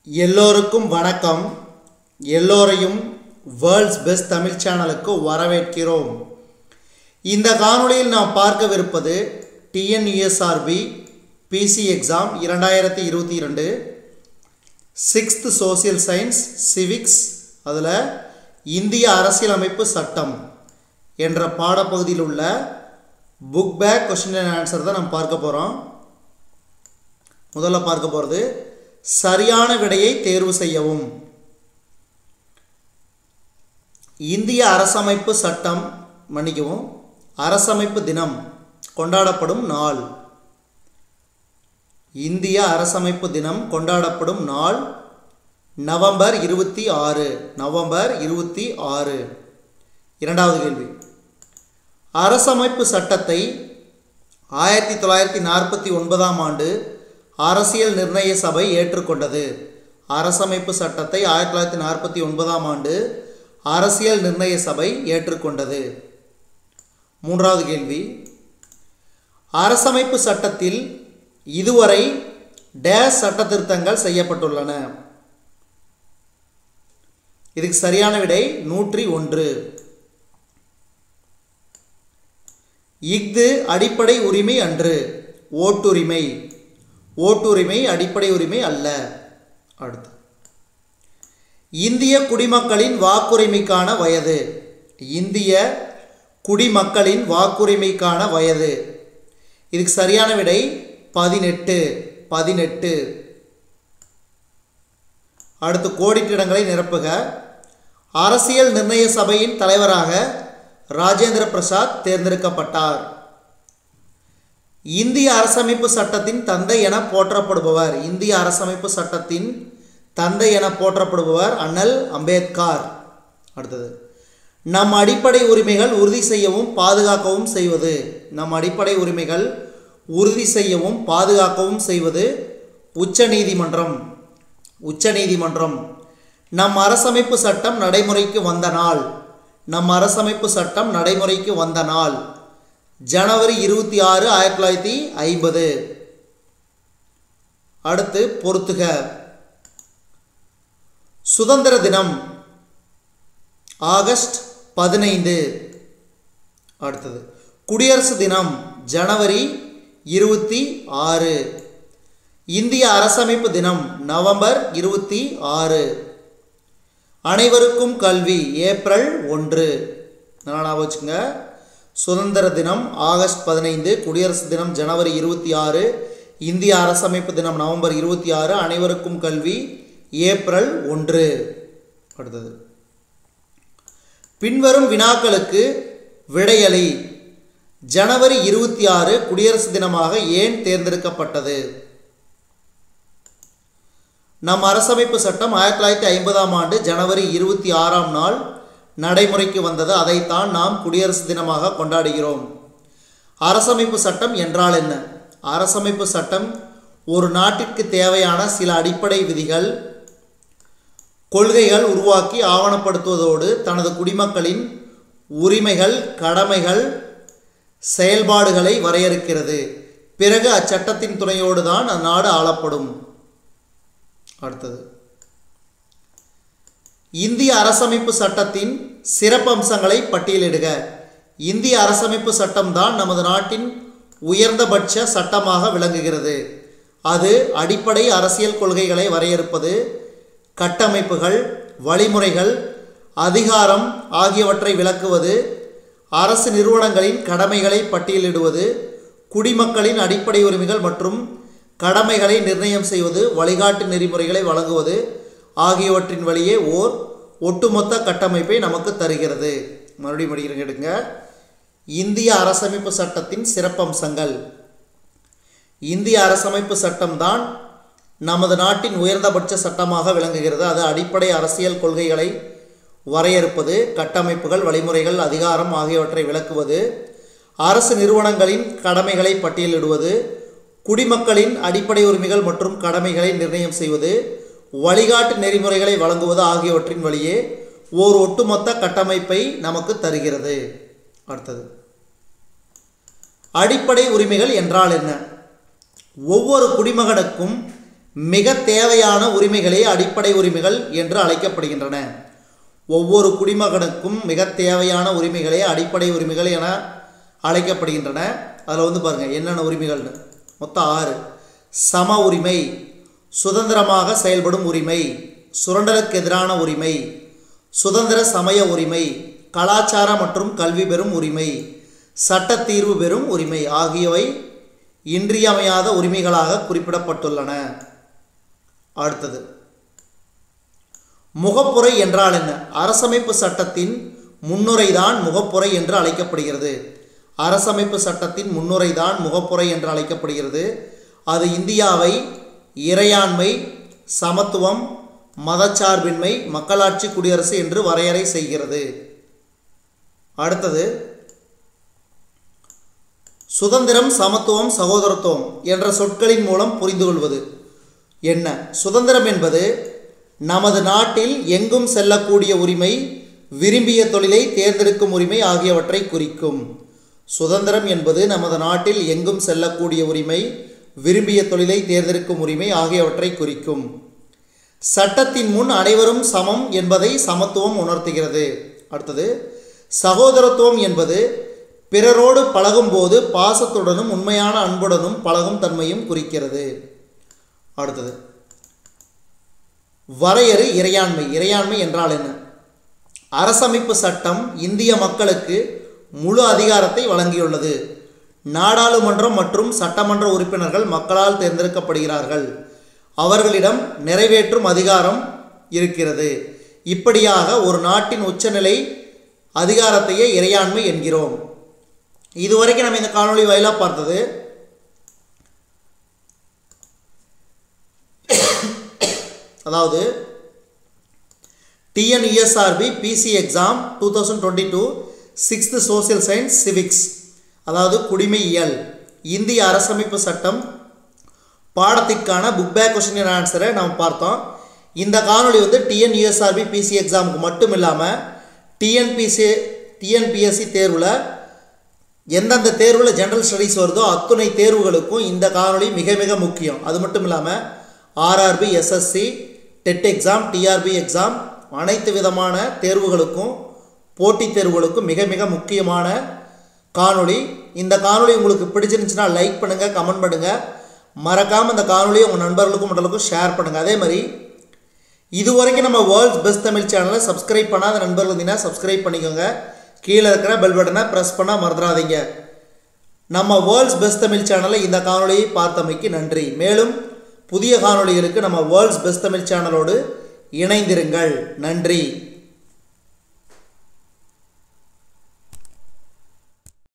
எல்லோருக்கும் வணக்கம் எல்லோரையும் வேர்ல்ட்ஸ் பெஸ்ட் தமிழ் சேனலுக்கு வரவேற்கிறோம் இந்த காணொளியில் நாம் பார்க்கவிருப்பது டிஎன்யூஎஸ்ஆர்பி பிசி எக்ஸாம் இரண்டாயிரத்தி இருபத்தி இரண்டு சிக்ஸ்த் சோசியல் சயின்ஸ் சிவிக்ஸ் அதில் இந்திய அரசியலமைப்பு சட்டம் என்ற பாடப்பகுதியில் உள்ள book back question and answer தான் நம்ம பார்க்க போகிறோம் முதல்ல பார்க்க போகிறது சரியான விடையை தேர்வு செய்யவும் இந்திய அரசமைப்பு சட்டம் மன்னிக்கவும் அரசமைப்பு தினம் கொண்டாடப்படும் நாள் இந்திய அரசமைப்பு தினம் கொண்டாடப்படும் நாள் நவம்பர் இருபத்தி ஆறு நவம்பர் இருபத்தி ஆறு இரண்டாவது கேள்வி அரசமைப்பு சட்டத்தை ஆயிரத்தி தொள்ளாயிரத்தி நாற்பத்தி ஒன்பதாம் ஆண்டு அரசியல் நிர்ணய சபை ஏற்றுக்கொண்டது அரசமைப்பு சட்டத்தை ஆயிரத்தி தொள்ளாயிரத்தி நாற்பத்தி ஒன்பதாம் ஆண்டு அரசியல் நிர்ணய சபை ஏற்றுக்கொண்டது மூன்றாவது கேள்வி அரசமைப்பு சட்டத்தில் இதுவரை டேஸ் சட்ட திருத்தங்கள் செய்யப்பட்டுள்ளன இதுக்கு சரியான விடை நூற்றி ஒன்று இஃது அடிப்படை உரிமை அன்று ஓட்டுரிமை ஓட்டுரிமை அடிப்படை உரிமை அல்ல அடுத்து இந்திய குடிமக்களின் வாக்குரிமைக்கான வயது இந்திய குடிமக்களின் வாக்குரிமைக்கான வயது இதுக்கு சரியான விடை பதினெட்டு பதினெட்டு அடுத்து கோடிட்டிடங்களை நிரப்புக அரசியல் நிர்ணய சபையின் தலைவராக ராஜேந்திர பிரசாத் தேர்ந்தெடுக்கப்பட்டார் இந்திய அரசமைப்பு சட்டத்தின் தந்தை என போற்றப்படுபவர் இந்திய அரசமைப்பு சட்டத்தின் தந்தை என போற்றப்படுபவர் அண்ணல் அம்பேத்கர் அடுத்தது நம் அடிப்படை உரிமைகள் உறுதி செய்யவும் பாதுகாக்கவும் செய்வது நம் அடிப்படை உரிமைகள் உறுதி செய்யவும் பாதுகாக்கவும் செய்வது உச்ச நீதிமன்றம் உச்ச நீதிமன்றம் நம் அரசமைப்பு சட்டம் நடைமுறைக்கு வந்த நாள் நம் அரசமைப்பு சட்டம் நடைமுறைக்கு வந்த நாள் ஜனவரி இருபத்தி ஆறு ஆயிரத்தி தொள்ளாயிரத்தி ஐம்பது அடுத்து பொறுத்துக சுதந்திர தினம் ஆகஸ்ட் பதினைந்து அடுத்தது குடியரசு தினம் ஜனவரி இருபத்தி ஆறு இந்திய அரசமைப்பு தினம் நவம்பர் இருபத்தி ஆறு அனைவருக்கும் கல்வி ஏப்ரல் ஒன்று நல்லா ஞாபகம் வச்சுங்க சுதந்திர தினம் ஆகஸ்ட் பதினைந்து குடியரசு தினம் ஜனவரி இருபத்தி ஆறு இந்திய அரசமைப்பு தினம் நவம்பர் இருபத்தி ஆறு அனைவருக்கும் கல்வி ஏப்ரல் ஒன்று அடுத்தது பின்வரும் வினாக்களுக்கு விடையளி ஜனவரி இருபத்தி ஆறு குடியரசு தினமாக ஏன் தேர்ந்தெடுக்கப்பட்டது நம் அரசமைப்பு சட்டம் ஆயிரத்தி தொள்ளாயிரத்தி ஐம்பதாம் ஆண்டு ஜனவரி இருபத்தி ஆறாம் நாள் நடைமுறைக்கு வந்தது அதைத்தான் நாம் குடியரசு தினமாக கொண்டாடுகிறோம் அரசமைப்பு சட்டம் என்றால் என்ன அரசமைப்பு சட்டம் ஒரு நாட்டிற்கு தேவையான சில அடிப்படை விதிகள் கொள்கைகள் உருவாக்கி ஆவணப்படுத்துவதோடு தனது குடிமக்களின் உரிமைகள் கடமைகள் செயல்பாடுகளை வரையறுக்கிறது பிறகு அச்சட்டத்தின் துணையோடு தான் அந்நாடு ஆளப்படும் அடுத்தது இந்திய அரசமைப்பு சட்டத்தின் சிறப்பம்சங்களை பட்டியலிடுக இந்திய அரசமைப்பு சட்டம்தான் நமது நாட்டின் உயர்ந்தபட்ச சட்டமாக விளங்குகிறது அது அடிப்படை அரசியல் கொள்கைகளை வரையறுப்பது கட்டமைப்புகள் வழிமுறைகள் அதிகாரம் ஆகியவற்றை விளக்குவது அரசு நிறுவனங்களின் கடமைகளை பட்டியலிடுவது குடிமக்களின் அடிப்படை உரிமைகள் மற்றும் கடமைகளை நிர்ணயம் செய்வது வழிகாட்டு நெறிமுறைகளை வழங்குவது ஆகியவற்றின் வழியே ஓர் ஒட்டுமொத்த கட்டமைப்பை நமக்கு தருகிறது மறுபடியும் படிக்கிறேன் எடுங்க இந்திய அரசமைப்பு சட்டத்தின் சிறப்பம்சங்கள் இந்திய அரசமைப்பு சட்டம்தான் நமது நாட்டின் உயர்ந்தபட்ச சட்டமாக விளங்குகிறது அது அடிப்படை அரசியல் கொள்கைகளை வரையறுப்பது கட்டமைப்புகள் வழிமுறைகள் அதிகாரம் ஆகியவற்றை விளக்குவது அரசு நிறுவனங்களின் கடமைகளை பட்டியலிடுவது குடிமக்களின் அடிப்படை உரிமைகள் மற்றும் கடமைகளை நிர்ணயம் செய்வது வழிகாட்டு நெறிமுறைகளை வழங்குவது ஆகியவற்றின் வழியே ஓர் ஒட்டுமொத்த கட்டமைப்பை நமக்கு தருகிறது அடுத்தது அடிப்படை உரிமைகள் என்றால் என்ன ஒவ்வொரு குடிமகனுக்கும் மிக தேவையான உரிமைகளே அடிப்படை உரிமைகள் என்று அழைக்கப்படுகின்றன ஒவ்வொரு குடிமகனுக்கும் மிக தேவையான உரிமைகளே அடிப்படை உரிமைகள் என அழைக்கப்படுகின்றன அதில் வந்து பாருங்கள் என்னென்ன உரிமைகள்னு மொத்தம் ஆறு சம உரிமை சுதந்திரமாக செயல்படும் உரிமை சுரண்டலுக்கு எதிரான உரிமை சுதந்திர சமய உரிமை கலாச்சார மற்றும் கல்வி பெறும் உரிமை சட்ட தீர்வு பெறும் உரிமை ஆகியவை இன்றியமையாத உரிமைகளாக குறிப்பிடப்பட்டுள்ளன அடுத்தது முகப்புரை என்றால் என்ன அரசமைப்பு சட்டத்தின் முன்னுரைதான் முகப்புரை என்று அழைக்கப்படுகிறது அரசமைப்பு சட்டத்தின் முன்னுரைதான் முகப்புரை என்று அழைக்கப்படுகிறது அது இந்தியாவை இறையாண்மை சமத்துவம் மதச்சார்பின்மை மக்களாட்சி குடியரசு என்று வரையறை செய்கிறது அடுத்தது சுதந்திரம் சமத்துவம் சகோதரத்துவம் என்ற சொற்களின் மூலம் புரிந்து கொள்வது என்ன சுதந்திரம் என்பது நமது நாட்டில் எங்கும் செல்லக்கூடிய உரிமை விரும்பிய தொழிலை தேர்ந்தெடுக்கும் உரிமை ஆகியவற்றை குறிக்கும் சுதந்திரம் என்பது நமது நாட்டில் எங்கும் செல்லக்கூடிய உரிமை விரும்பிய தொழிலை தேர்ந்தெடுக்கும் உரிமை ஆகியவற்றை குறிக்கும் சட்டத்தின் முன் அனைவரும் சமம் என்பதை சமத்துவம் உணர்த்துகிறது அடுத்தது சகோதரத்துவம் என்பது பிறரோடு பழகும்போது பாசத்துடனும் உண்மையான அன்புடனும் பழகும் தன்மையும் குறிக்கிறது அடுத்தது வரையறு இறையாண்மை இறையாண்மை என்றால் என்ன அரசமைப்பு சட்டம் இந்திய மக்களுக்கு முழு அதிகாரத்தை வழங்கியுள்ளது நாடாளுமன்றம் மற்றும் சட்டமன்ற உறுப்பினர்கள் மக்களால் தேர்ந்தெடுக்கப்படுகிறார்கள் அவர்களிடம் நிறைவேற்றும் அதிகாரம் இருக்கிறது இப்படியாக ஒரு நாட்டின் உச்சநிலை அதிகாரத்தையே இறையாண்மை என்கிறோம் இதுவரைக்கும் நம்ம இந்த காணொளி வாயிலாக பார்த்தது அதாவது TNESRB PC exam two thousand twenty two sixth social science civics அதாவது குடிமையியல் இந்திய அரசமைப்பு சட்டம் பாடத்திற்கான புக் பேக் கொஸ்டின் ஆன்சரை நம்ம பார்த்தோம் இந்த காணொளி வந்து டிஎன்இஎஸ்ஆர்பி பிசி எக்ஸாமுக்கு மட்டும் இல்லாமல் டிஎன்பிசி டிஎன்பிஎஸ்சி தேர்வில் எந்தெந்த தேர்வில் ஜென்ரல் ஸ்டடீஸ் வருதோ அத்துணை தேர்வுகளுக்கும் இந்த காணொளி மிக மிக முக்கியம் அது மட்டும் இல்லாமல் RRB SSC TET exam TRB exam அனைத்து விதமான தேர்வுகளுக்கும் போட்டித் தேர்வுகளுக்கும் மிக மிக முக்கியமான காணொளி இந்த காணொளி உங்களுக்கு பிடிச்சிருந்துச்சுன்னா லைக் பண்ணுங்கள் கமெண்ட் பண்ணுங்கள் மறக்காமல் இந்த காணொலியை உங்கள் நண்பர்களுக்கும் மற்றவர்களுக்கும் ஷேர் பண்ணுங்கள் அதே மாதிரி இது வரைக்கும் நம்ம வேர்ல்ட்ஸ் பெஸ்ட் தமிழ் சேனலை சப்ஸ்கிரைப் பண்ணாத நண்பர்கள் இருந்தீங்கன்னா சப்ஸ்கிரைப் பண்ணிக்கோங்க கீழே இருக்கிற பெல் பட்டனை ப்ரெஸ் பண்ண மறந்துடாதீங்க நம்ம வேர்ல்ட்ஸ் பெஸ்ட் தமிழ் சேனலை இந்த காணொளியை பார்த்தமைக்கு நன்றி மேலும் புதிய காணொளிகளுக்கு நம்ம வேர்ல்ட்ஸ் பெஸ்ட் தமிழ் சேனலோடு இணைந்திருங்கள் நன்றி